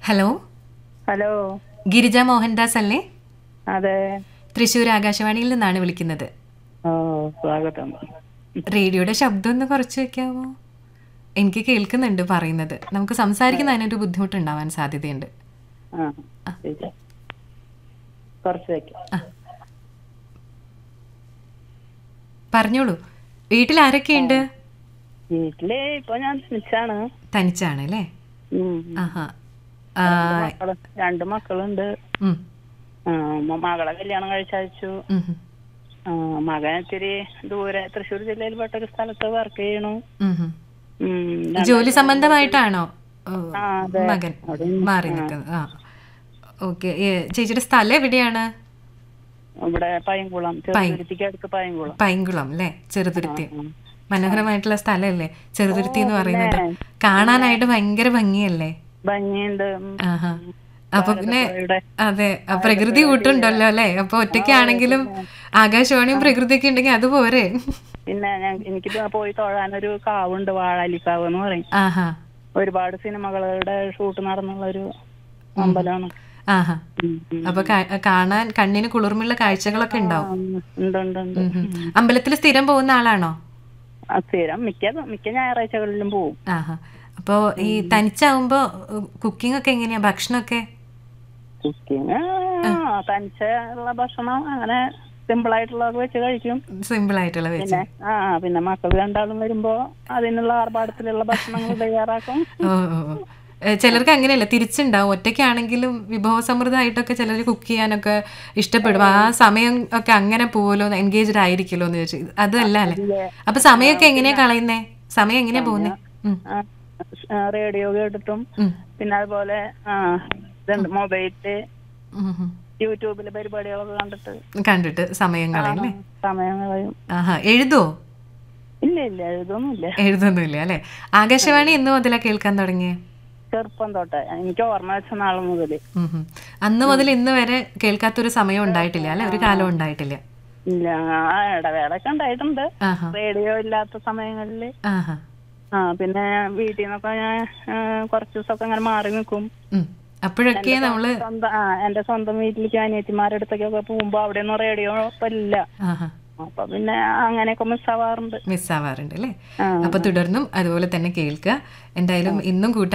Hello hello Girija Mohandas അല്ലേ അതെ തൃശ്ശൂർ ആകാശവാണിയിൽ നിന്നാണ് വിളിക്കുന്നത് ഓ സ്വാഗതം റേഡിയോയുടെ ശബ്ദം ഒന്ന് കുറച്ച് വെക്കാമോ എനിക്ക് കേൾക്കുന്നുണ്ട് പറയുന്നത് നമുക്ക് സംസാരിക്കുന്ന അതിനൊരു ബുദ്ധിമുട്ടുണ്ടാവാൻ സാധ്യതയുണ്ട് ആ ശരി. കുറച്ച് വെക്കാം ആ. പറഞ്ഞോളൂ വീട്ടിൽ ആരൊക്കെയുണ്ട് വീട്ടില് ഇപ്പൊ ഞാൻ തനിച്ചാണ് തനിച്ചാണ് അല്ലേ ഉം. ആഹാ ആ, മക്കള് രണ്ട് മക്കളുണ്ട് ഉം, ആ, മ- മകളെ കല്യാണം കഴിച്ചയച്ചു ഉം, ഉം, ആ, മകൻ ഇത്തിരി ദൂരെ തൃശ്ശൂർ ജില്ലയിൽ പെട്ട ഒരു സ്ഥലത്ത് വർക്ക് ചെയ്യണു ഉം, ഉം. ഉം, ജോലി സംബന്ധമായിട്ടാണോ ഓ, ആ, അതെ. മകൻ അവിടെ മാറി നിൽക്കുന്നത് ആ ഓക്കെ ചേച്ചിയുടെ സ്ഥലം എവിടെയാണ് ഇവിടെ പൈങ്കുളം ചെറുതുരുത്തിക്ക് അടുത്ത് പൈങ്കുളം പൈങ്കുളം അല്ലേ ചെറുതുരുത്തി ഉം. മനോഹരമായിട്ടുള്ള സ്ഥലമല്ലേ ചെറുതുരുത്തി എന്ന് പറയുന്നത് കാണാനായിട്ട് ഭയങ്കര ഭംഗിയല്ലേ ഭംഗിയുണ്ട് ഉം. ആഹാ അപ്പൊ പിന്നെ ഇവിടെ അതെ ആ പ്രകൃതി കൂട്ടുണ്ടല്ലോ അല്ലേ അപ്പൊ ഒറ്റയ്ക്കാണെങ്കിലും ആകാശവാണിയും പ്രകൃതിയൊക്കെ ഉണ്ടെങ്കിൽ അത് പോരെ പിന്നെ ഞാൻ എനിക്ക് പോയി തൊഴാനൊരു കാവുണ്ട് വാഴാലിക്കാവ് എന്ന് പറയും ആഹാ ഒരുപാട് സിനിമകളുടെ ഷൂട്ട് നടന്നുള്ള ഒരു അമ്പലമാണ് ആഹാ ഉം, ഉം. അപ്പൊ കാ- കാണാൻ കണ്ണിന് കുളിർമുള്ള കാഴ്ചകളൊക്കെ ഉണ്ടാവും ഉം, ഉണ്ട് ഉണ്ട് ഉണ്ട് ഉം, ഉം. അമ്പലത്തിൽ സ്ഥിരം പോകുന്ന ആളാണോ ആ, സ്ഥിരം മിക്ക മിക്ക ഞായറാഴ്ചകളിലും പോവും ആഹാ അപ്പോ ഈ തനിച്ചാവുമ്പോ കുക്കിംഗ് ഒക്കെ എങ്ങനെയാ ഭക്ഷണമൊക്കെ കുക്കിങ് തനിച്ച ഉള്ള ഭക്ഷണം അങ്ങനെ സിമ്പിൾ ആയിട്ടുള്ളതൊക്കെ വെച്ച് കഴിക്കും സിമ്പിൾ ആയിട്ടുള്ള വെച്ച് പിന്നെ ആ പിന്നെ മക്കൾ രണ്ടാളും വരുമ്പോ അതിനുള്ള ആർഭാടത്തിലുള്ള ഭക്ഷണങ്ങൾ തയ്യാറാക്കും ഓ ഓ, ഓ. ഏ, ചിലർക്ക് അങ്ങനെയല്ല തിരിച്ചുണ്ടാവും ഒറ്റയ്ക്കാണെങ്കിലും വിഭവസമൃദ്ധമായിട്ടൊക്കെ ചിലർ കുക്ക് ചെയ്യാനൊക്കെ ഇഷ്ടപ്പെടും ആ സമയം ഒക്കെ അങ്ങനെ പോവല്ലോ എൻഗേജ്ഡ് ആയിരിക്കുമല്ലോ എന്ന് ചോദിച്ചു അതല്ല അല്ലേ അപ്പൊ സമയമൊക്കെ എങ്ങനെയാ കളയുന്നേ സമയം എങ്ങനെയാ പോകുന്നേ ഉം, റേഡിയോ കേട്ടിട്ടും ഉം, പിന്നെ അതുപോലെ ആ ഇതുണ്ട് മൊബൈലില് ഉം, ഉം. യൂട്യൂബിലെ പരിപാടികളൊക്കെ കണ്ടിട്ട് കണ്ടിട്ട് സമയം കളയല്ലേ സമയം കളയും ആഹാ എഴുതോ ഇല്ല ഇല്ല എഴുതൊന്നുമില്ല എഴുതൊന്നുമില്ല അല്ലെ ആകാശവാണി എന്ന് മുതലാ കേൾക്കാൻ തുടങ്ങിയേ ചെറുപ്പം തൊട്ടെ എനിക്ക് ഓർമ്മ വെച്ച നാൾ മുതല് ഉം, ഉം. അന്ന് മുതൽ ഇന്ന് വരെ കേൾക്കാത്തൊരു സമയം ഉണ്ടായിട്ടില്ല അല്ലെ ഒരു കാലം ഉണ്ടായിട്ടില്ല ഇല്ല ആ ഇടവേളൊക്കെ ഉണ്ടായിട്ടുണ്ട് ആഹാ റേഡിയോ ഇല്ലാത്ത സമയങ്ങളില് ആഹാ ആ പിന്നെ വീട്ടിൽ നിന്നൊക്കെ ഞാൻ ആ, കുറച്ച് ദിവസമൊക്കെ അങ്ങനെ മാറി നിൽക്കും ഉം. അപ്പോഴൊക്കെ നമ്മള് സ്വന്തം ആ എന്റെ സ്വന്തം വീട്ടിലേക്ക് അനിയത്തിമാരുടെ അടുത്തേക്കൊക്കെ പോകുമ്പോ അവിടെ ഒന്നും റേഡിയോ ഇപ്പൊ ഇല്ല ആഹാ അപ്പൊ പിന്നെ അങ്ങനെയൊക്കെ മിസ്സാവാറുണ്ട് മിസ്സാവാറുണ്ട് അല്ലേ ആ അപ്പൊ തുടർന്നും അതുപോലെ തന്നെ കേൾക്കുക എന്തായാലും ഇന്നും കൂട്ട